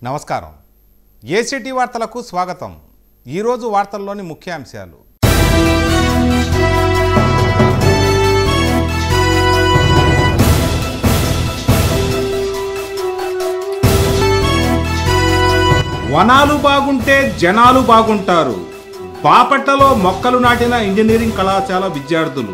నమస్కారం ఏసీటీ వార్తలకు స్వాగతం ఈరోజు వార్తల్లోని ముఖ్యాంశాలు వనాలు బాగుంటే జనాలు బాగుంటారు బాపట్లలో మొక్కలు నాటిన ఇంజనీరింగ్ కళాశాల విద్యార్థులు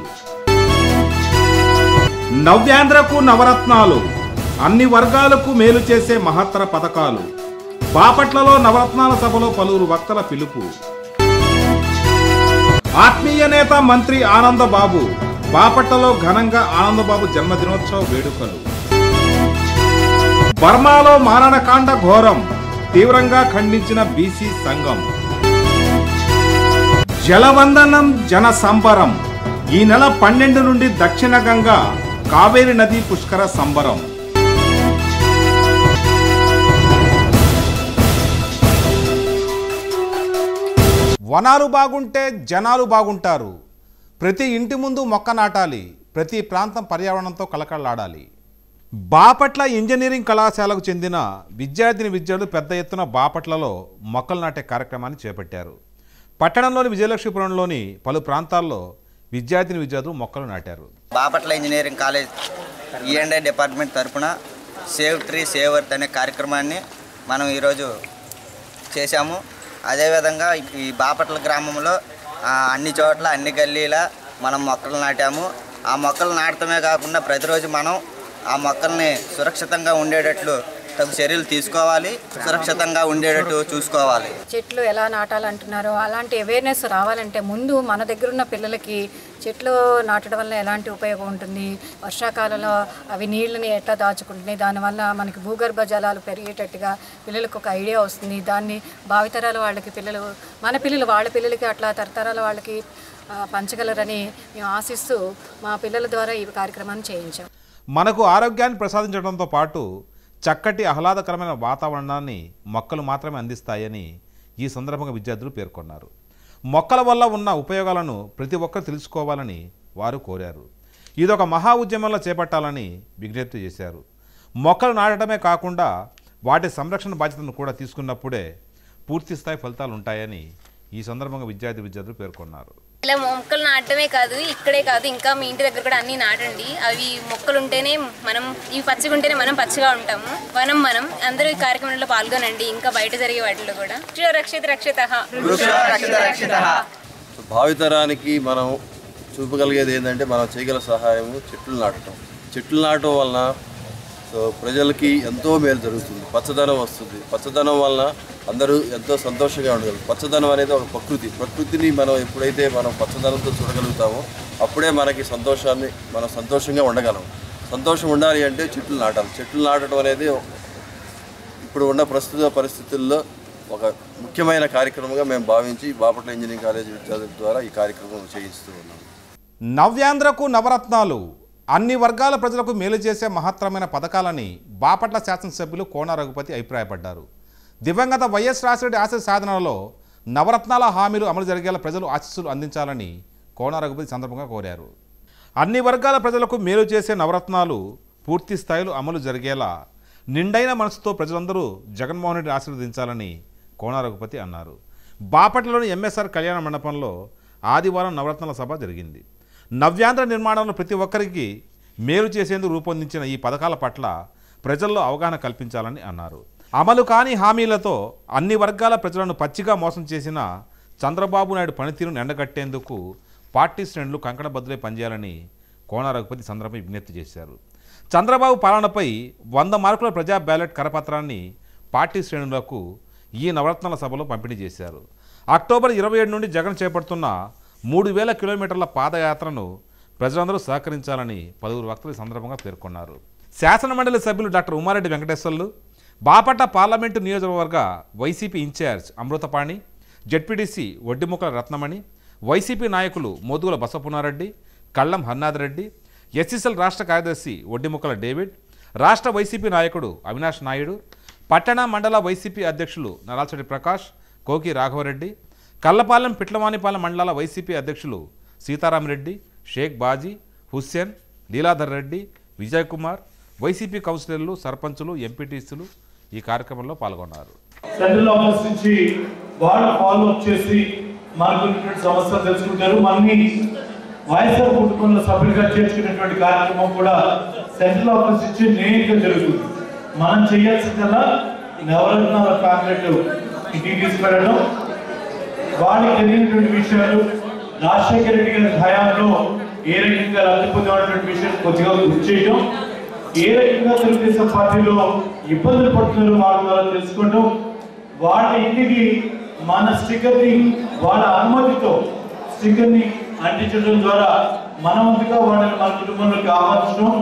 నవ్యాంధ్రకు నవరత్నాలు అన్ని వర్గాలకు మేలు చేసే మహత్తర పథకాలు బాపట్లలో నవరత్నాల సభలో పలువురు వక్తల పిలుపు ఆత్మీయ నేత మంత్రి ఆనందబాబు బాపట్లలో ఘనంగా ఆనందబాబు జన్మదినోత్సవ వేడుకలు బర్మాలో మారణకాండ ఘోరం తీవ్రంగా ఖండించిన బీసీ సంఘం జలవందనం జన సంబరం ఈ నెల పన్నెండు నుండి దక్షిణ గంగా కావేరి నది పుష్కర సంబరం వనాలు బాగుంటే జనాలు బాగుంటారు ప్రతి ఇంటి ముందు మొక్క నాటాలి ప్రతి ప్రాంతం పర్యావరణంతో కలకలాడాలి బాపట్ల ఇంజనీరింగ్ కళాశాలకు చెందిన విద్యార్థిని విద్యార్థులు పెద్ద ఎత్తున బాపట్లలో మొక్కలు నాటే కార్యక్రమాన్ని చేపట్టారు పట్టణంలోని విజయలక్ష్మీపురంలోని పలు ప్రాంతాల్లో విద్యార్థిని విద్యార్థులు మొక్కలు నాటారు Bapatla engineering college E and I department తరపున సేవ్ ట్రీ సేవ్ ఎర్త్ అనే కార్యక్రమాన్ని మనం ఈరోజు చేశాము అదేవిధంగా ఈ బాపట్ల గ్రామంలో ఆ, అన్ని చోట్ల అన్ని గల్లీల మనం మొక్కలు నాటాము ఆ మొక్కలు నాటడమే కాకుండా ప్రతిరోజు మనం ఆ మొక్కల్ని సురక్షితంగా ఉండేటట్లు తగు చర్యలు తీసుకోవాలి సురక్షితంగా ఉండేటట్టు చూసుకోవాలి చెట్లు ఎలా నాటాలంటున్నారో అలాంటి అవేర్నెస్ రావాలంటే ముందు మన దగ్గర ఉన్న పిల్లలకి చెట్లు నాటడం వల్ల ఎలాంటి ఉపయోగం ఉంటుంది వర్షాకాలంలో అవి నీళ్ళని ఎట్లా దాచుకుంటున్నాయి దానివల్ల మనకి భూగర్భ జలాలు పెరిగేటట్టుగా పిల్లలకు ఒక ఐడియా వస్తుంది దాన్ని భావితరాల వాళ్ళకి పిల్లలు మన పిల్లలు వాళ్ళ పిల్లలకి అట్లా తరతరాల వాళ్ళకి ఆ, పంచగలరని మేము ఆశిస్తూ మా పిల్లల ద్వారా ఈ కార్యక్రమాన్ని చేయించాం మనకు ఆరోగ్యాన్ని ప్రసాదించడంతో పాటు చక్కటి ఆహ్లాదకరమైన వాతావరణాన్ని మొక్కలు మాత్రమే అందిస్తాయని ఈ సందర్భంగా విద్యార్థులు పేర్కొన్నారు మొక్కల వల్ల ఉన్న ఉపయోగాలను ప్రతి ఒక్కరు తెలుసుకోవాలని వారు కోరారు ఇదొక మహా ఉద్యమంలో చేపట్టాలని విజ్ఞప్తి చేశారు మొక్కలు నాటడమే కాకుండా వాటి సంరక్షణ బాధ్యతను కూడా తీసుకున్నప్పుడే పూర్తి స్థాయి ఫలితాలు ఉంటాయని ఈ సందర్భంగా విద్యార్థి విద్యార్థులు పేర్కొన్నారు ఇలా మొక్కలు నాటడమే కాదు ఇక్కడే కాదు ఇంకా మీ ఇంటి దగ్గర కూడా అన్ని నాటండి అవి మొక్కలు ఉంటేనే మనం ఇవి పచ్చగా ఉంటేనే మనం పచ్చగా ఉంటాము మనం మనం అందరూ ఈ కార్యక్రమంలో పాల్గొనండి ఇంకా బయట జరిగే వాటిలో కూడా వృక్షో రక్షిత రక్షిత సో భావితరానికి మనం చూపగలిగేది ఏంటంటే మనం చేయగల సహాయము చెట్లు నాటడం చెట్లు నాటడం వలన సో ప్రజలకి ఎంతో మేలు జరుగుతుంది పచ్చదనం వస్తుంది పచ్చదనం వలన అందరూ ఎంతో సంతోషంగా ఉండగలరు పచ్చదనం అనేది ఒక ప్రకృతి ప్రకృతిని మనం ఎప్పుడైతే మనం పచ్చదనంతో చూడగలుగుతామో అప్పుడే మనకి సంతోషాన్ని మనం సంతోషంగా ఉండగలం సంతోషం ఉండాలి అంటే చెట్లు నాటాలి చెట్లు నాటడం అనేది ఇప్పుడు ఉన్న ప్రస్తుత పరిస్థితుల్లో ఒక ముఖ్యమైన కార్యక్రమంగా మేము భావించి బాపట్ల ఇంజనీరింగ్ కాలేజ్ విద్యార్థుల ద్వారా ఈ కార్యక్రమం చేయిస్తూ ఉన్నాం నవ్యాంధ్రకు నవరత్నాలు అన్ని వర్గాల ప్రజలకు మేలు చేసే మహత్తరమైన పథకాలని బాపట్ల శాసనసభ్యులు కోన రఘుపతి అభిప్రాయపడ్డారు దివంగత వైఎస్ రాజశేఖర ఆశయ సాధనలో నవరత్నాల హామీలు అమలు జరిగేలా ప్రజలు ఆశీస్సులు అందించాలని కోన రఘుపతి సందర్భంగా కోరారు అన్ని వర్గాల ప్రజలకు మేలు చేసే నవరత్నాలు పూర్తి స్థాయిలో అమలు జరిగేలా నిండైన మనసుతో ప్రజలందరూ జగన్మోహన్ రెడ్డిని ఆశీర్వదించాలని కోన రఘుపతి అన్నారు బాపట్లలోని ఎంఎస్ఆర్ కళ్యాణ మండపంలో ఆదివారం నవరత్నాల సభ జరిగింది నవ్యాంధ్ర నిర్మాణంలో ప్రతి ఒక్కరికి మేలు చేసేందుకు రూపొందించిన ఈ పథకాల పట్ల ప్రజల్లో అవగాహన కల్పించాలని అన్నారు అమలు కాని హామీలతో అన్ని వర్గాల ప్రజలను పచ్చిగా మోసం చేసిన చంద్రబాబు నాయుడు పనితీరును ఎండగట్టేందుకు పార్టీ శ్రేణులు కంకణబద్దులై పనిచేయాలని కోన రఘుపతి సందర్భంగా విజ్ఞప్తి చేశారు చంద్రబాబు పాలనపై వంద మార్కుల ప్రజా బ్యాలెట్ కరపత్రాన్ని పార్టీ శ్రేణులకు ఈ నవరత్నాల సభలో పంపిణీ చేశారు అక్టోబర్ ఇరవై ఏడు నుండి జగన్ చేపడుతున్న మూడు వేల కిలోమీటర్ల పాదయాత్రను ప్రజలందరూ సహకరించాలని పలువురు వక్తలు ఈ సందర్భంగా పేర్కొన్నారు శాసనమండలి సభ్యులు డాక్టర్ ఉమారెడ్డి వెంకటేశ్వర్లు బాపట్ల పార్లమెంటు నియోజకవర్గ వైసీపీ ఇన్ఛార్జ్ అమృతపాణి జడ్పీడీసీ వడ్డిముక్కల రత్నమణి వైసీపీ నాయకులు మోదుగుల బసపునారెడ్డి కళ్ళం హన్నాథరెడ్డి ఎస్సీసీఎల్ రాష్ట్ర కార్యదర్శి వడ్డిముక్కల డేవిడ్ రాష్ట్ర వైసీపీ నాయకుడు అవినాష్ నాయుడు పట్టణ మండల వైసీపీ అధ్యక్షులు నరాల్చడి ప్రకాష్ కోకి రాఘవరెడ్డి కల్లపాలెం పిట్లవానిపాలెం మండలాల వైసీపీ అధ్యక్షులు సీతారామరెడ్డి షేక్ బాజీ హుస్సేన్ లీలాధర్ రెడ్డి విజయ్ కుమార్ వైసీపీ కౌన్సిలర్లు సర్పంచులు ఎంపీటీసీలు ఈ కార్యక్రమంలో పాల్గొన్నారు సెంట్రల్ ఆఫీస్ నుంచి వాళ్ళు ఫాలో అప్ చేసి మనకు ఉన్నటువంటి సమస్యలు తెలుసుకుంటారు మనని వైఎస్ఆర్ కుటుంబంలో సభ్యులుగా చేర్చుకునేటువంటి కార్యక్రమం కూడా సెంట్రల్ ఆఫీస్ నుంచి నేరుగా జరుగుతుంది మనం చేయాల్సిందల్లా నవరత్నాల ప్యాకెట్ ఇంటికి తీసుకెళ్ళడం వాళ్ళకి తెలియనటువంటి విషయాలు రాజశేఖర రెడ్డి గారి హయాంలో ఏ రకంగా లబ్ధి పొందినటువంటి విషయం కొద్దిగా గుర్తు చేయడం ఏ రకంగా తెలుగుదేశం పార్టీలో ఇబ్బందులు పడుతున్నారో వాళ్ళ ద్వారా తెలుసుకోవడం వాళ్ళ ఇంటికి మన స్టిక్కర్ ని వాళ్ళ అనుమతితో స్టిక్కర్ ని అంటించడం ద్వారా మన వంతుగా వాళ్ళని మన కుటుంబంలోకి ఆహ్వానించడం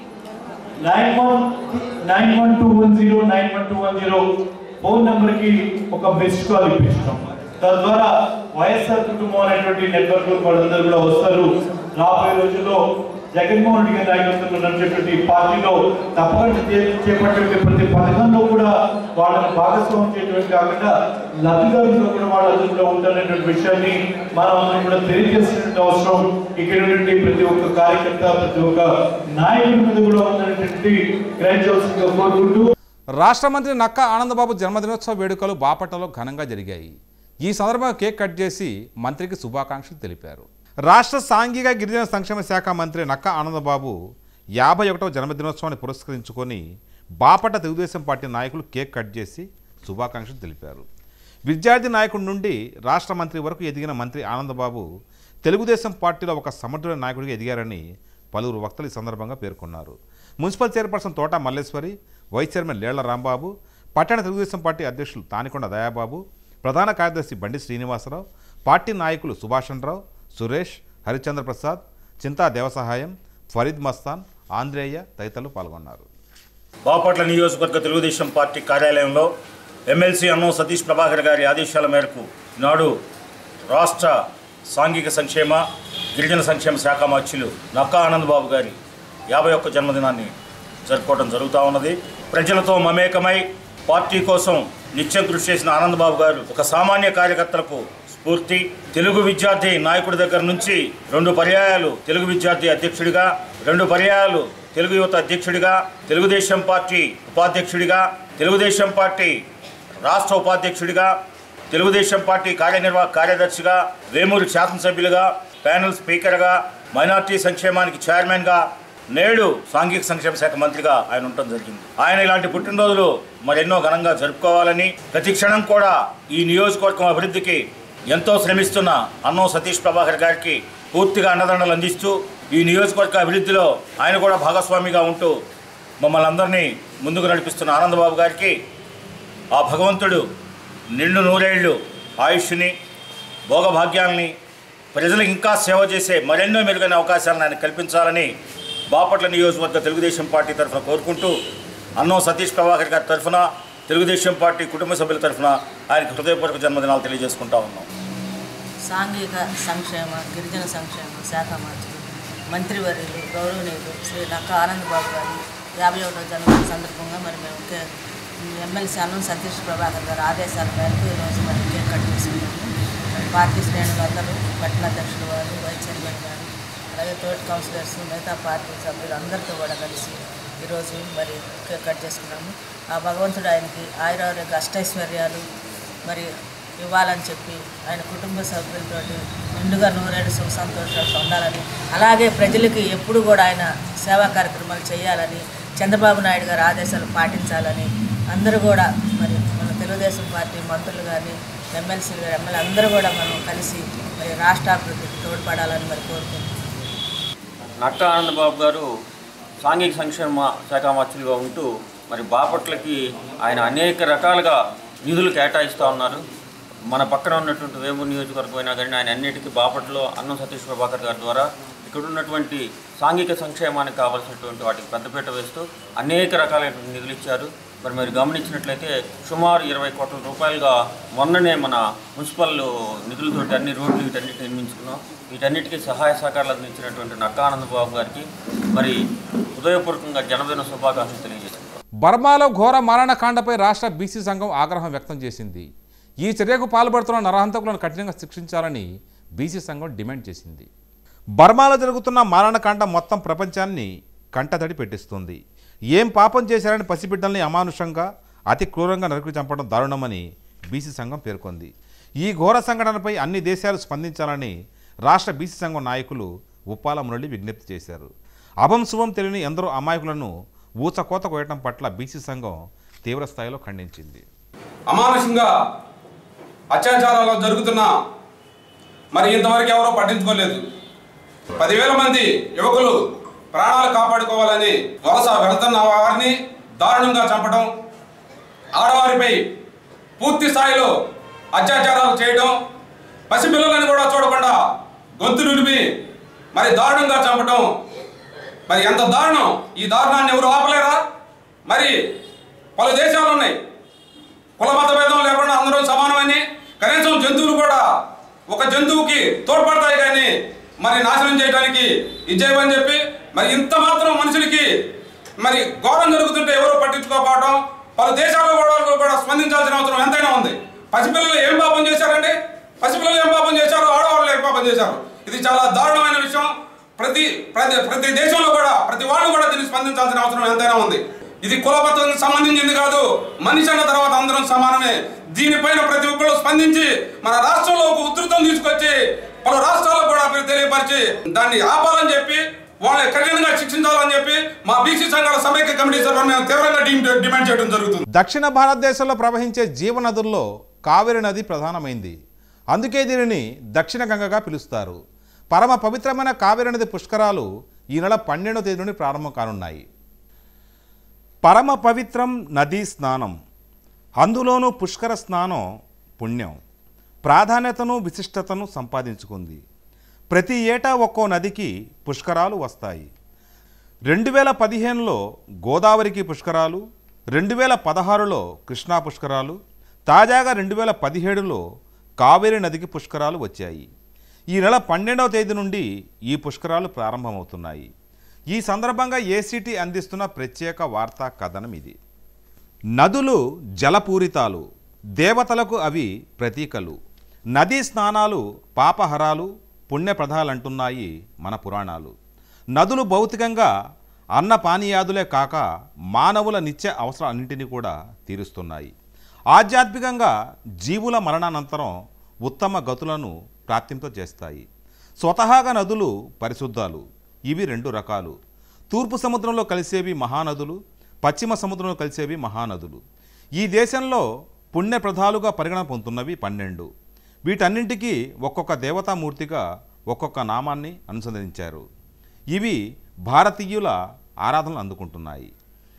nine one nine one two one zero nine one two one zero phone number కి ఒక మిస్డ్ కాల్ ఇప్పించడం తద్వారా వైఎస్ఆర్ కుటుంబం అనేటువంటి నెట్వర్క్ వాళ్ళందరూ కూడా వస్తారు రాబోయే రోజుల్లో జగన్మోహన్ రెడ్డి గారి నాయకత్వంలో నడిచేటువంటి పార్టీలో తప్పకుండా చే- చేపట్టే ప్రతి పథకంలో కూడా వాళ్ళని భాగస్వామ్యం చేయడం కాకుండా లబ్ధిదారులుగా కూడా వాళ్ళందరూ కూడా ఉంటారనేటువంటి విషయాన్ని మనం అందరం కూడా తెలియజేసినటువంటి అవసరం ఇక్కడ నుండి ప్రతి ఒక్క కార్యకర్త ప్రతి ఒక్క నాయకుడి మీద కూడా ఉన్నటువంటి గ్రహించవలసిందిగా కోరుకుంటూ రాష్ట్ర మంత్రి నక్క ఆనందబాబు జన్మదినోత్సవ వేడుకలు బాపట్లలో ఘనంగా జరిగాయి ఈ సందర్భంగా కేక్ కట్ చేసి మంత్రికి శుభాకాంక్షలు తెలిపారు రాష్ట్ర సాంఘిక గిరిజన సంక్షేమ శాఖ మంత్రి నక్క ఆనందబాబు యాభై ఒకటవ జన్మదినోత్సవాన్ని పురస్కరించుకొని బాపట్ల తెలుగుదేశం పార్టీ నాయకులు కేక్ కట్ చేసి శుభాకాంక్షలు తెలిపారు విద్యార్థి నాయకుడి నుండి రాష్ట్ర మంత్రి వరకు ఎదిగిన మంత్రి ఆనందబాబు తెలుగుదేశం పార్టీలో ఒక సమర్థుడైన నాయకుడిగా ఎదిగారని పలువురు వక్తలు ఈ సందర్భంగా పేర్కొన్నారు municipal chairperson Thota Malleswari vice chairman Lella Rambabu పట్టణ తెలుగుదేశం పార్టీ అధ్యక్షులు తానికొండ దయాబాబు ప్రధాన కార్యదర్శి బండి శ్రీనివాసరావు పార్టీ నాయకులు సుభాషణ్ రావు సురేష్ హరిచంద్ర ప్రసాద్ చింతా దేవసహాయం ఫరీద్ మస్తాన్ ఆంధ్రేయ తదితరులు పాల్గొన్నారు బాపట్ల నియోజకవర్గ తెలుగుదేశం పార్టీ కార్యాలయంలో ఎమ్మెల్సీ అన్నం సతీష్ ప్రభాకర్ గారి ఆదేశాల మేరకు నాడు రాష్ట్ర సాంఘిక సంక్షేమ గిరిజన సంక్షేమ శాఖ మార్చులు నక్కా ఆనందబాబు గారి యాభై ఒక్క జన్మదినాన్ని జరుపుకోవడం జరుగుతూ ఉన్నది ప్రజలతో మమేకమై పార్టీ కోసం నిత్యం కృషి చేసిన ఆనందబాబు గారు ఒక సామాన్య కార్యకర్తలకు స్ఫూర్తి తెలుగు విద్యార్థి నాయకుడి దగ్గర నుంచి రెండు పర్యాయాలు తెలుగు విద్యార్థి అధ్యక్షుడిగా రెండు పర్యాయాలు తెలుగు యువత అధ్యక్షుడిగా తెలుగుదేశం పార్టీ ఉపాధ్యక్షుడిగా తెలుగుదేశం పార్టీ రాష్ట్ర ఉపాధ్యక్షుడిగా తెలుగుదేశం పార్టీ కార్యనిర్వాహక కార్యదర్శిగా వేమూరు శాసనసభ్యులుగా ప్యానెల్ స్పీకర్గా మైనార్టీ సంక్షేమానికి చైర్మన్గా నేడు సాంఘిక సంక్షేమ శాఖ మంత్రిగా ఆయన ఉండటం జరిగింది ఆయన ఇలాంటి పుట్టినరోజులు మరెన్నో ఘనంగా జరుపుకోవాలని ప్రతి క్షణం కూడా ఈ నియోజకవర్గం అభివృద్ధికి ఎంతో శ్రమిస్తున్న అన్నం సతీష్ ప్రభాకర్ గారికి పూర్తిగా అండదండలు అందిస్తూ ఈ నియోజకవర్గ అభివృద్ధిలో ఆయన కూడా భాగస్వామిగా ఉంటూ మమ్మల్ని అందరినీ ముందుకు నడిపిస్తున్న ఆనందబాబు గారికి ఆ భగవంతుడు నిండు నూరేళ్లు ఆయుష్ని భోగభాగ్యాలని ప్రజలకు ఇంకా సేవ చేసే మరెన్నో మెరుగైన అవకాశాలను ఆయన కల్పించాలని బాపట్ల నియోజకవర్గ తెలుగుదేశం పార్టీ తరఫున కోరుకుంటూ అన్నం సతీష్ ప్రభాకర్ గారి తరఫున తెలుగుదేశం పార్టీ కుటుంబ సభ్యుల తరఫున ఆయనకు హృదయపూర్వక జన్మదినాలు తెలియజేసుకుంటా ఉన్నాం సాంఘిక సంక్షేమ గిరిజన సంక్షేమ శాఖ మంత్రులు మంత్రివర్యులు గౌరవనీయులు శ్రీ నక్క ఆనందబాబు గారి యాభై ఒకటో జన్మదిన సందర్భంగా మరి మేము కే- ఎమ్మెల్సీ అన్నం సతీష్ ప్రభాకర్ గారి ఆదేశాల మేరకు ఈరోజు మరి కేక్ కట్ చేసుకున్నాము మరి పార్టీ శ్రేణులందరూ పట్టణ అధ్యక్షులు వారు వైస్ చైర్మన్ గారు అలాగే తోటి కౌన్సిలర్స్ మిగతా పార్టీ సభ్యులు అందరితో కూడా కలిసి ఈరోజు మరి కేక్ కట్ చేసుకున్నాము ఆ భగవంతుడు ఆయనకి ఆయురారోగ్య అష్టైశ్వర్యాలు మరి ఇవ్వాలని చెప్పి ఆయన కుటుంబ సభ్యులతోటి నిండుగా నూరేళ్ళు సుఖ సంతోషాలు ఉండాలని అలాగే ప్రజలకి ఎప్పుడు కూడా ఆయన సేవా కార్యక్రమాలు చేయాలని చంద్రబాబు నాయుడు గారి ఆదేశాలు పాటించాలని అందరూ కూడా మరి మన తెలుగుదేశం పార్టీ మంత్రులు కానీ ఎమ్మెల్సీలు గారు ఎమ్మెల్యే అందరూ కూడా మనం కలిసి మరి రాష్ట్రాభివృద్ధికి తోడ్పడాలని మరి కోరుకుంటున్నాం నక్క ఆనందబాబు గారు సాంఘిక సంక్షేమ శాఖ మంత్రులుగా ఉంటూ మరి బాపట్లకి ఆయన అనేక రకాలుగా నిధులు కేటాయిస్తూ ఉన్నారు మన పక్కన ఉన్నటువంటి వేమూరు నియోజకవర్గం అయినా కానీ ఆయన అన్నిటికీ బాపట్లో అన్నం సతీష్ ప్రభాకర్ గారి ద్వారా ఇక్కడ ఉన్నటువంటి సాంఘిక సంక్షేమానికి కావాల్సినటువంటి వాటికి పెద్దపీట వేస్తూ అనేక రకాలైన నిధులు ఇచ్చారు మరి మీరు గమనించినట్లయితే సుమారు ఇరవై కోట్ల రూపాయలుగా మొన్ననే మన మున్సిపల్ నిధులతోటి అన్ని రోడ్లు వీటన్నిటి నిర్మించుకున్నాం వీటన్నిటికీ సహాయ సహకారాలు అందించినటువంటి నక్కానంద బాబు గారికి మరి హృదయపూర్వకంగా జన్మదిన శుభాకాంక్షలు తెలియజేస్తున్నాం బర్మాలో ఘోర మారణకాండపై రాష్ట్ర బీసీ సంఘం ఆగ్రహం వ్యక్తం చేసింది ఈ చర్యకు పాల్పడుతున్న నరహంతకులను కఠినంగా శిక్షించాలని బీసీ సంఘం డిమాండ్ చేసింది బర్మాలో జరుగుతున్న మారణకాండ మొత్తం ప్రపంచాన్ని కంటతడి పెట్టిస్తుంది ఏం పాపం చేశారని పసిబిడ్డల్ని అమానుషంగా అతి క్రూరంగా నరికి చంపడం దారుణమని బీసీ సంఘం పేర్కొంది ఈ ఘోర సంఘటనపై అన్ని దేశాలు స్పందించాలని రాష్ట్ర బీసీ సంఘం నాయకులు ఉప్పాల మురళి విజ్ఞప్తి చేశారు అభం శుభం తెలియని ఎందరో అమాయకులను ఊచకోత కోయటం పట్ల బీసీ సంఘం తీవ్ర స్థాయిలో ఖండించింది అమానుషంగా అత్యాచారాలు జరుగుతున్నా మరి ఇంతవరకు ఎవరో పట్టించుకోలేదు పదివేల మంది యువకులు ప్రాణాలు కాపాడుకోవాలని వలస వెళుతున్న వారిని దారుణంగా చంపడం ఆడవారిపై పూర్తి స్థాయిలో అత్యాచారాలు చేయడం పసిపిల్లలను కూడా చూడకుండా గొంతు నులిమి మరి దారుణంగా చంపడం మరి ఎంత దారుణం ఈ దారుణాన్ని ఎవరు ఆపలేరా మరి పలు దేశాలు ఉన్నాయి కుల మత భేదం లేకుండా అందరూ సమానమని కనీసం జంతువులు కూడా ఒక జంతువుకి తోడ్పడతాయి కానీ మరి నాశనం చేయడానికి ఇచ్చేయమని చెప్పి మరి ఇంత మాత్రం మనుషులకి మరి ఘోరం జరుగుతుంటే ఎవరు పట్టించుకోకపోవడం పలు దేశాల్లో కూడా కూడా స్పందించాల్సిన అవసరం ఎంతైనా ఉంది పసిపిల్లలు ఏం పాపం చేశారండి పసిపిల్లలు ఏం పాపం చేశారు ఆడవాళ్ళు ఏం పాపం చేశారు ఇది చాలా దారుణమైన విషయం ప్రతి ప్రతి ప్రతి దేశంలో కూడా ప్రతి వాళ్ళు కూడా దీన్ని స్పందించాల్సిన అవసరం ఎంతైనా ఉంది ఇది కులమతం సంబంధించింది కాదు మనిషి అన్న తర్వాత అందరం సమానమే దీనిపైన ప్రతి ఒక్కరు స్పందించి మన రాష్ట్రంలో ఒక ఉధృతం తీసుకొచ్చి పలు రాష్ట్రాలకు కూడా తెలియపరిచి దాన్ని ఆపాలని చెప్పి వాళ్ళని కఠినంగా శిక్షించాలని చెప్పి మా బీసీ సంఘాల సమైక్య కమిటీ సభ్యులు మేము తీవ్రంగా డి- డిమాండ్ చేయడం జరుగుతుంది దక్షిణ భారతదేశంలో ప్రవహించే జీవనదుల్లో కావేరి నది ప్రధానమైంది అందుకే దీనిని దక్షిణ గంగగా పిలుస్తారు పరమ పవిత్రమైన కావేరి నది పుష్కరాలు ఈ నెల పన్నెండవ తేదీ నుండి ప్రారంభం కానున్నాయి పరమ పవిత్రం నదీ స్నానం అందులోనూ పుష్కర స్నానం పుణ్యం ప్రాధాన్యతను విశిష్టతను సంపాదించుకుంది ప్రతి ఏటా ఒక్కో నదికి పుష్కరాలు వస్తాయి రెండు వేల పదిహేనులో గోదావరికి పుష్కరాలు రెండు వేల పదహారులో కృష్ణా పుష్కరాలు తాజాగా రెండు వేల పదిహేడులో కావేరి నదికి పుష్కరాలు వచ్చాయి ఈ నెల పన్నెండవ తేదీ నుండి ఈ పుష్కరాలు ప్రారంభమవుతున్నాయి ఈ సందర్భంగా ఏసీటీ అందిస్తున్న ప్రత్యేక వార్తా కథనం ఇది నదులు జలపూరితాలు దేవతలకు అవి ప్రతీకలు నదీ స్నానాలు పాపహరాలు పుణ్యప్రదాలంటున్నాయి మన పురాణాలు నదులు భౌతికంగా అన్న పానీయాదులే కాక మానవుల నిత్య అవసరాలన్నింటినీ కూడా తీరుస్తున్నాయి ఆధ్యాత్మికంగా జీవుల మరణానంతరం ఉత్తమ గతులను ప్రాప్తింపజేస్తాయి స్వతహాగా నదులు పరిశుద్ధాలు ఇవి రెండు రకాలు తూర్పు సముద్రంలో కలిసేవి మహానదులు పశ్చిమ సముద్రంలో కలిసేవి మహానదులు ఈ దేశంలో పుణ్యప్రదాలుగా పరిగణ పొందుతున్నవి పన్నెండు వీటన్నింటికీ ఒక్కొక్క దేవతామూర్తిగా ఒక్కొక్క నామాన్ని అనుసంధానించారు ఇవి భారతీయుల ఆరాధనలు అందుకుంటున్నాయి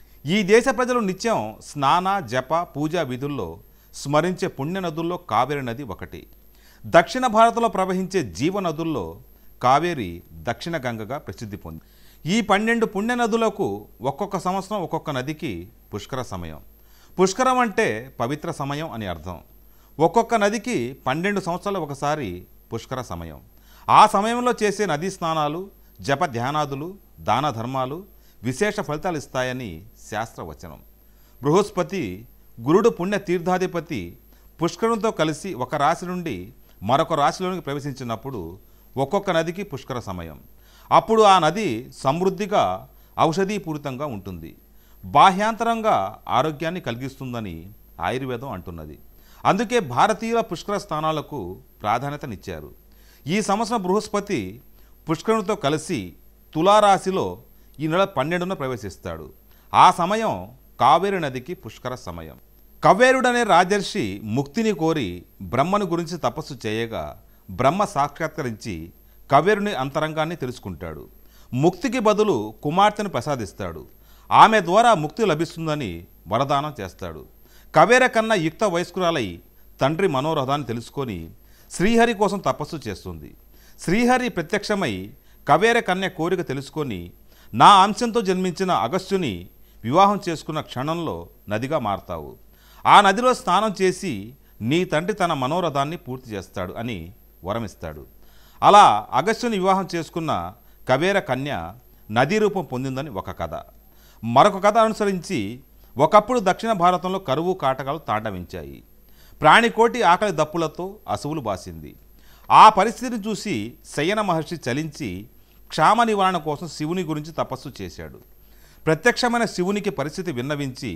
ఈ దేశ ప్రజలు నిత్యం స్నాన జప పూజా విధుల్లో స్మరించే పుణ్య నదుల్లో కావేరి నది ఒకటి దక్షిణ భారత్లో ప్రవహించే జీవ నదుల్లో కావేరి దక్షిణ గంగగా ప్రసిద్ధి పొంది ఈ పన్నెండు పుణ్య నదులకు ఒక్కొక్క సంవత్సరం ఒక్కొక్క నదికి పుష్కర సమయం పుష్కరం అంటే పవిత్ర సమయం అని అర్థం ఒక్కొక్క నదికి పన్నెండు సంవత్సరాలు ఒకసారి పుష్కర సమయం ఆ సమయంలో చేసే నదీ స్నానాలు జప ధ్యానాదులు దాన ధర్మాలు విశేష ఫలితాలు ఇస్తాయని శాస్త్రవచనం బృహస్పతి గురుడు పుణ్య తీర్థాధిపతి పుష్కరంతో కలిసి ఒక రాశి నుండి మరొక రాశిలోనికి ప్రవేశించినప్పుడు ఒక్కొక్క నదికి పుష్కర సమయం అప్పుడు ఆ నది సమృద్ధిగా ఔషధీపూరితంగా ఉంటుంది బాహ్యాంతరంగా ఆరోగ్యాన్ని కలిగిస్తుందని ఆయుర్వేదం అంటున్నది అందుకే భారతీయుల పుష్కర స్థానాలకు ప్రాధాన్యతనిచ్చారు ఈ సంవత్సరం బృహస్పతి పుష్కరునితో కలిసి తులారాశిలో ఈ నెల పన్నెండున ప్రవేశిస్తాడు ఆ సమయం కావేరి నదికి పుష్కర సమయం కవేరుడనే రాజర్షి ముక్తిని కోరి బ్రహ్మను గురించి తపస్సు చేయగా బ్రహ్మ సాక్షాత్కరించి కవేరుని అంతరంగాన్ని తెలుసుకుంటాడు ముక్తికి బదులు కుమార్తెను ప్రసాదిస్తాడు ఆమె ద్వారా ముక్తి లభిస్తుందని వరదానం చేస్తాడు కవేర కన్నా యుక్త వయస్కురాలై తండ్రి మనోరథాన్ని తెలుసుకొని శ్రీహరి కోసం తపస్సు చేస్తుంది శ్రీహరి ప్రత్యక్షమై కవేర కన్య కోరిక తెలుసుకొని నా అంశంతో జన్మించిన అగస్త్యుని వివాహం చేసుకున్న క్షణంలో నదిగా మారతావు ఆ నదిలో స్నానం చేసి నీ తండ్రి తన మనోరథాన్ని పూర్తి చేస్తాడు అని వరమిస్తాడు అలా అగస్త్యుని వివాహం చేసుకున్న కవేర కన్య నదీ రూపం పొందిందని ఒక కథ మరొక కథ అనుసరించి ఒకప్పుడు దక్షిణ భారతంలో కరువు కాటకాలు తాండవించాయి ప్రాణికోటి ఆకలి దప్పులతో అసువులు బాసింది ఆ పరిస్థితిని చూసి శయన మహర్షి చలించి క్షామ నివారణ కోసం శివుని గురించి తపస్సు చేశాడు ప్రత్యక్షమైన శివునికి పరిస్థితి విన్నవించి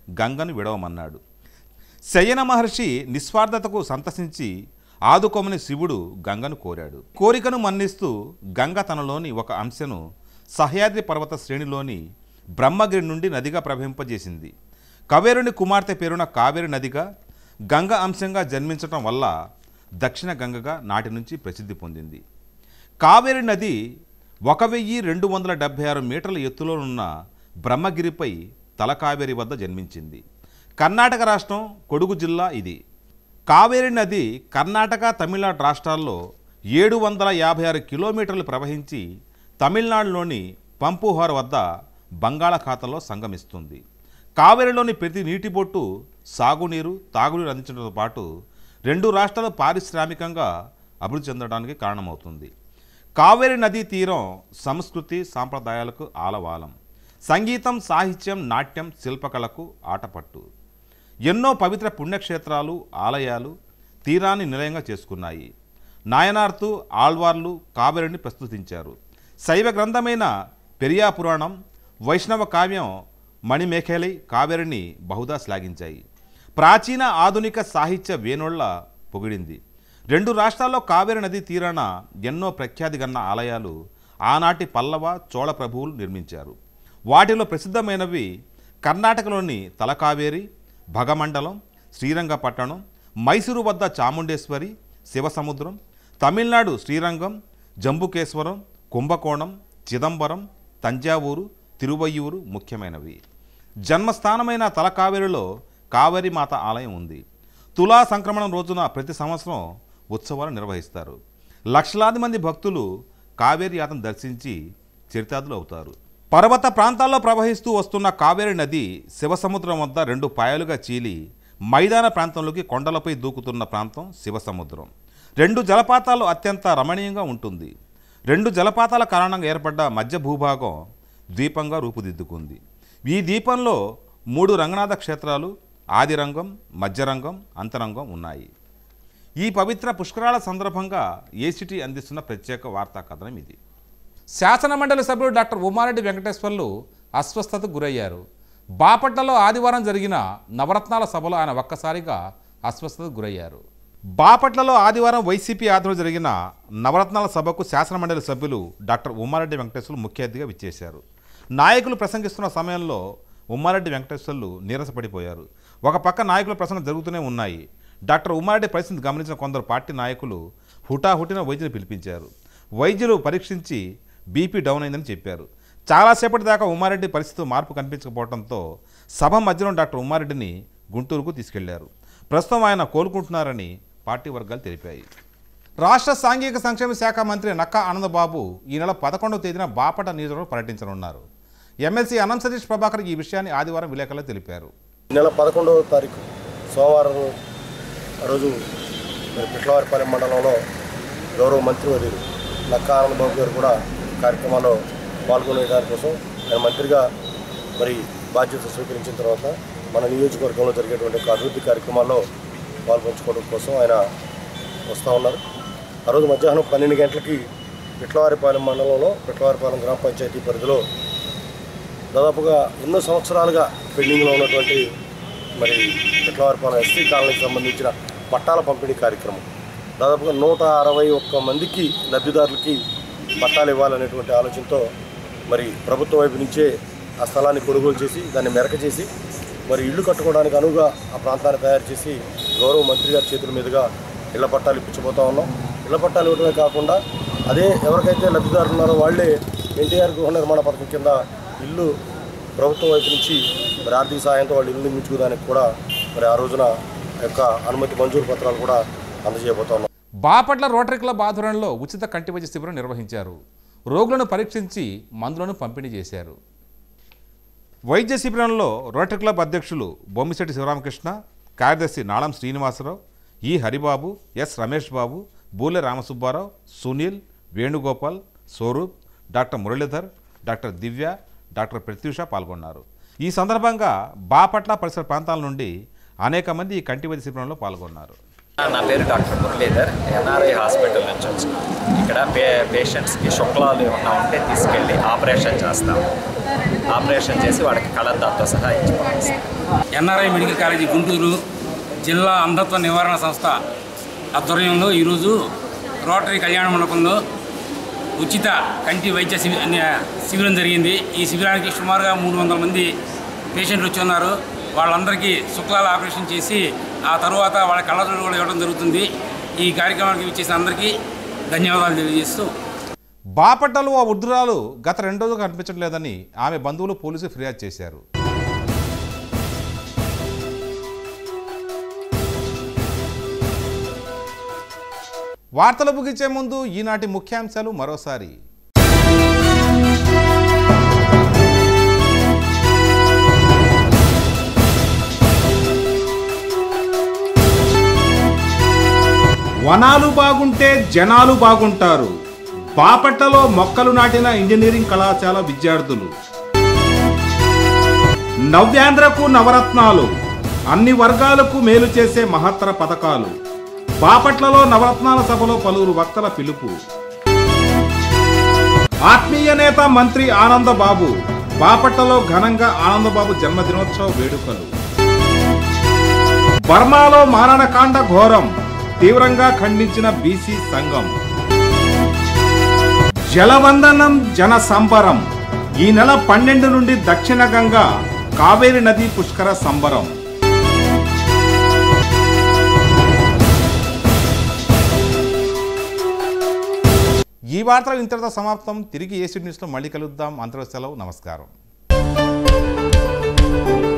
గంగను విడవమన్నాడు శయన మహర్షి నిస్వార్థతకు సంతసించి ఆదుకోమని శివుడు గంగను కోరాడు కోరికను మన్నిస్తూ గంగ తనలోని ఒక అంశను సహ్యాద్రి పర్వత శ్రేణిలోని బ్రహ్మగిరి నుండి నదిగా ప్రవహింపజేసింది కవేరుని కుమార్తె పేరున కావేరి నదిగా గంగ అంశంగా జన్మించటం వల్ల దక్షిణ గంగగా నాటి నుంచి ప్రసిద్ధి పొందింది కావేరి నది ఒక వెయ్యి రెండు వందల డెబ్భై ఆరు మీటర్ల ఎత్తులో ఉన్న బ్రహ్మగిరిపై తలకావేరి వద్ద జన్మించింది కర్ణాటక రాష్ట్రం కొడుగు జిల్లా ఇది కావేరి నది కర్ణాటక తమిళనాడు రాష్ట్రాల్లో ఏడు వందల యాభై ఆరు కిలోమీటర్లు ప్రవహించి తమిళనాడులోని పంపుహార్ వద్ద బంగాళాఖాతంలో సంగమిస్తుంది కావేరిలోని ప్రతి నీటి బొట్టు సాగునీరు తాగునీరు అందించడంతో పాటు రెండు రాష్ట్రాలు పారిశ్రామికంగా అభివృద్ధి చెందడానికి కారణమవుతుంది కావేరి నదీ తీరం సంస్కృతి సాంప్రదాయాలకు ఆలవాలం సంగీతం సాహిత్యం నాట్యం శిల్పకళకు ఆటపట్టు ఎన్నో పవిత్ర పుణ్యక్షేత్రాలు ఆలయాలు తీరాన్ని నిలయంగా చేసుకున్నాయి నాయనార్తు ఆళ్వార్లు కావేరిని ప్రస్తుతించారు శైవ గ్రంథమైన పెరియా పురాణం వైష్ణవ కావ్యం మణిమేఖలి కావేరిని బహుదా శ్లాఘించాయి ప్రాచీన ఆధునిక సాహిత్య వేణోళ్ల పొగిడింది రెండు రాష్ట్రాల్లో కావేరి నదీ తీరాన ఎన్నో ప్రఖ్యాతిగన్న ఆలయాలు ఆనాటి పల్లవ చోళ ప్రభువులు నిర్మించారు వాటిలో ప్రసిద్ధమైనవి కర్ణాటకలోని తలకావేరి భగమండలం శ్రీరంగపట్టణం మైసూరు వద్ద చాముండేశ్వరి శివసముద్రం తమిళనాడు శ్రీరంగం జంబుకేశ్వరం కుంభకోణం చిదంబరం తంజావూరు తిరువయ్యూరు ముఖ్యమైనవి జన్మస్థానమైన తలకావేరిలో కావేరి మాత ఆలయం ఉంది తులా సంక్రమణం రోజున ప్రతి సంవత్సరం ఉత్సవాలు నిర్వహిస్తారు లక్షలాది మంది భక్తులు కావేరి యాత్రను దర్శించి చరితాదులు అవుతారు పర్వత ప్రాంతాల్లో ప్రవహిస్తూ వస్తున్న కావేరి నది శివసముద్రం వద్ద రెండు పాయలుగా చీలి మైదాన ప్రాంతంలోకి కొండలపై దూకుతున్న ప్రాంతం శివసముద్రం రెండు జలపాతాలు అత్యంత రమణీయంగా ఉంటుంది రెండు జలపాతాల కారణంగా ఏర్పడ్డ మధ్య భూభాగం ద్వీపంగా రూపుదిద్దుకుంది ఈ ద్వీపంలో మూడు రంగనాథ క్షేత్రాలు ఆదిరంగం మధ్యరంగం అంతరంగం ఉన్నాయి ఈ పవిత్ర పుష్కరాల సందర్భంగా ఏసిటీ అందిస్తున్న ప్రత్యేక వార్తా కథనం ఇది శాసనమండలి సభ్యుడు డాక్టర్ ఉమారెడ్డి వెంకటేశ్వర్లు అస్వస్థతకు గురయ్యారు బాపట్లలో ఆదివారం జరిగిన నవరత్నాల సభలో ఆయన ఒక్కసారిగా అస్వస్థతకు గురయ్యారు బాపట్లలో ఆదివారం వైసీపీ ఆధ్వర్యంలో జరిగిన నవరత్నాల సభకు శాసనమండలి సభ్యులు డాక్టర్ ఉమ్మారెడ్డి వెంకటేశ్వర్లు ముఖ్య అతిథిగా విచ్చేశారు నాయకులు ప్రసంగిస్తున్న సమయంలో ఉమ్మారెడ్డి వెంకటేశ్వర్లు నీరసపడిపోయారు ఒక పక్క నాయకుల ప్రసంగం జరుగుతూనే ఉన్నాయి డాక్టర్ ఉమ్మారెడ్డి పరిస్థితిని గమనించిన కొందరు పార్టీ నాయకులు హుటాహుటిన వైద్యుని పిలిపించారు వైద్యులు పరీక్షించి బీపీ డౌన్ అయిందని చెప్పారు చాలాసేపటి దాకా ఉమ్మారెడ్డి పరిస్థితి మార్పు కనిపించకపోవడంతో సభ మధ్యలో డాక్టర్ ఉమ్మారెడ్డిని గుంటూరుకు తీసుకెళ్లారు ప్రస్తుతం ఆయన కోలుకుంటున్నారని పార్టీ వర్గాలు తెలిపాయి రాష్ట్ర సాంఘిక సంక్షేమ శాఖ మంత్రి నక్కా ఆనందబాబు ఈ నెల పదకొండవ తేదీన బాపట నియోజకవర్గం పర్యటించనున్నారు ఎమ్మెల్సీ అనం సతీష్ ప్రభాకర్ ఈ విషయాన్ని ఆదివారం విలేకరులో తెలిపారు నెల పదకొండవ తారీఖు సోమవారం రోజు మరి పిట్లవారిపాలెం మండలంలో గౌరవ మంత్రివర్యులు నక్కా ఆనందబాబు గారు కూడా కార్యక్రమాల్లో పాల్గొనే దానికోసం ఆయన మంత్రిగా మరి బాధ్యత స్వీకరించిన తర్వాత మన నియోజకవర్గంలో జరిగేటువంటి ఒక అభివృద్ధి కార్యక్రమాల్లో పాల్పంచుకోవడం కోసం ఆయన వస్తూ ఉన్నారు ఆ రోజు మధ్యాహ్నం పన్నెండు గంటలకి పిట్లవారిపాలెం మండలంలో పిట్లవారిపాలెం గ్రామ పంచాయతీ పరిధిలో దాదాపుగా ఎన్నో సంవత్సరాలుగా పెండింగ్లో ఉన్నటువంటి మరి పిట్లవారిపాలెం ఎస్టీ కాలనీకి సంబంధించిన పట్టాల పంపిణీ కార్యక్రమం దాదాపుగా నూట అరవై ఒక్క మందికి లబ్ధిదారులకి పట్టాలు ఇవ్వాలనేటువంటి ఆలోచనతో మరి ప్రభుత్వం వైపు నుంచే ఆ స్థలాన్ని కొనుగోలు చేసి దాన్ని మెరక చేసి మరి ఇల్లు కట్టుకోవడానికి అనువుగా ఆ ప్రాంతాన్ని తయారు చేసి గౌరవ మంత్రి గారి చేతుల మీదుగా ఇళ్ల పట్టాలు ఇప్పించబోతా ఉన్నాం ఇళ్ల పట్టాలు ఇవ్వడమే కాకుండా అదే ఎవరికైతే లబ్ధిదారులు ఉన్నారో వాళ్ళే ఎన్టీఆర్ గృహ నిర్మాణ పథకం కింద ఇల్లు ప్రభుత్వం వైపు నుంచి మరి ఆర్థిక సాయంతో వాళ్ళు ఇల్లు నిర్మించుకోవడానికి కూడా మరి ఆ రోజున ఆ యొక్క అనుమతి మంజూరు పత్రాలు కూడా అందజేయబోతా ఉన్నాం బాపట్ల రోటరీ క్లబ్ ఆధ్వర్యంలో ఉచిత కంటి వైద్య శిబిరం నిర్వహించారు రోగులను పరీక్షించి మందులను పంపిణీ చేశారు వైద్య శిబిరంలో రోటరీ క్లబ్ అధ్యక్షులు బొమ్మిశెట్టి శివరామకృష్ణ కార్యదర్శి Nalam Srinivasarao E Haribabu S Ramesh Babu Boole Ramasubbarao Sunil Venugopal Swaroop doctor Muralidhar doctor Divya doctor Pratyusha పాల్గొన్నారు ఈ సందర్భంగా బాపట్ల పరిసర ప్రాంతాల నుండి అనేక మంది ఈ కంటి వైద్య శిబిరంలో పాల్గొన్నారు నా పేరు డాక్టర్ మురళీధర్ ఎన్ఆర్ఐ హాస్పిటల్ నుంచి వచ్చినాను ఇక్కడ పే పేషెంట్స్కి శుక్లాలు ఏమన్నా ఉంటే తీసుకెళ్ళి ఆపరేషన్ చేస్తాము ఆపరేషన్ చేసి వాళ్ళకి కళద్దాలతో సహా ఇచ్చి పంపిస్తాం ఎన్ఆర్ఐ మెడికల్ కాలేజీ గుంటూరు జిల్లా అంధత్వ నివారణ సంస్థ ఆధ్వర్యంలో ఈరోజు రోటరీ కళ్యాణ మండపంలో ఉచిత కంటి వైద్య శిబి శిబిరం జరిగింది ఈ శిబిరానికి సుమారుగా మూడు వందల మంది పేషెంట్లు వచ్చి ఉన్నారు వాళ్ళందరికీ శుక్లాల ఆపరేషన్ చేసి ఆ తర్వాత వాళ్ళ కళ్ళజోడు కూడా ఇవ్వడం జరుగుతుంది ఈ కార్యక్రమానికి ఇచ్చేసిన అందరికీ ధన్యవాదాలు తెలియజేస్తూ బాపట్టలో ఆ వృద్ధురాలు గత రెండు రోజులు కనిపించడం లేదని ఆమె బంధువులు పోలీసు ఫిర్యాదు చేశారు వార్తలు ముగించే ముందు ఈనాటి ముఖ్యాంశాలు మరోసారి వనాలు బాగుంటే జనాలు బాగుంటారు బాపట్టలో మొక్కలు నాటిన ఇంజనీరింగ్ కళాశాల విద్యార్థులు నవ్యాంధ్రకు నవరత్నాలు అన్ని వర్గాలకు మేలు చేసే మహత్తర పథకాలు బాపట్లలో నవరత్నాల సభలో పలువురు వక్తల పిలుపు ఆత్మీయ నేత మంత్రి ఆనందబాబు బాపట్టలో ఘనంగా ఆనందబాబు జన్మదినోత్సవ వేడుకలు బర్మాలో మారణకాండ ఘోరం తీవ్రంగా ఖండించిన బీసీ సంఘం జలవందనం జన సంబరం ఈ నెల పన్నెండు నుండి దక్షిణ గంగా కావేరి నది పుష్కర సంబరం ఈ వార్తలు ఇంతటితో సమాప్తం తిరిగి ఏసీ న్యూస్లో మళ్ళీ కలుద్దాం అంతవరకు సెలవు నమస్కారం